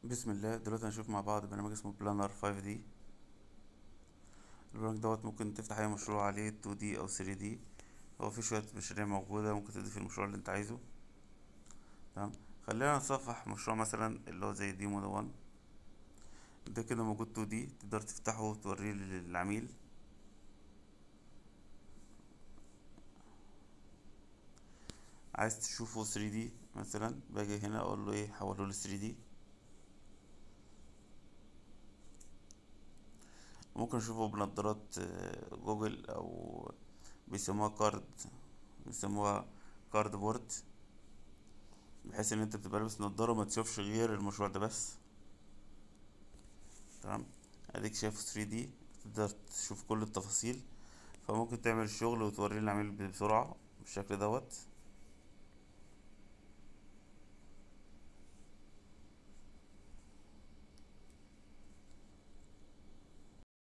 بسم الله دلوقتي هنشوف مع بعض برنامج اسمه بلانر 5 دي البرنامج دوت ممكن تفتح اي مشروع عليه 2 دي او 3 دي هو في شوية مشاريع موجودة ممكن تضيف المشروع اللي انت عايزه تمام خلينا نصفح مشروع مثلا اللي هو زي ديمو ده 1 ده كده موجود 2 دي تقدر تفتحه وتوريه للعميل عايز تشوفه 3 دي مثلا باجي هنا اقول له ايه حوله ل 3 دي ممكن نشوفه بنضارات آه، جوجل او بيسموها كارد بيسموها كارد بورد بحيث ان انت بتبقى لابس نضارة ما تشوفش غير المشروع ده بس تمام اديك شايفه 3 دي تقدر تشوف كل التفاصيل فممكن تعمل الشغل وتوريه للعميل بسرعة بالشكل دوت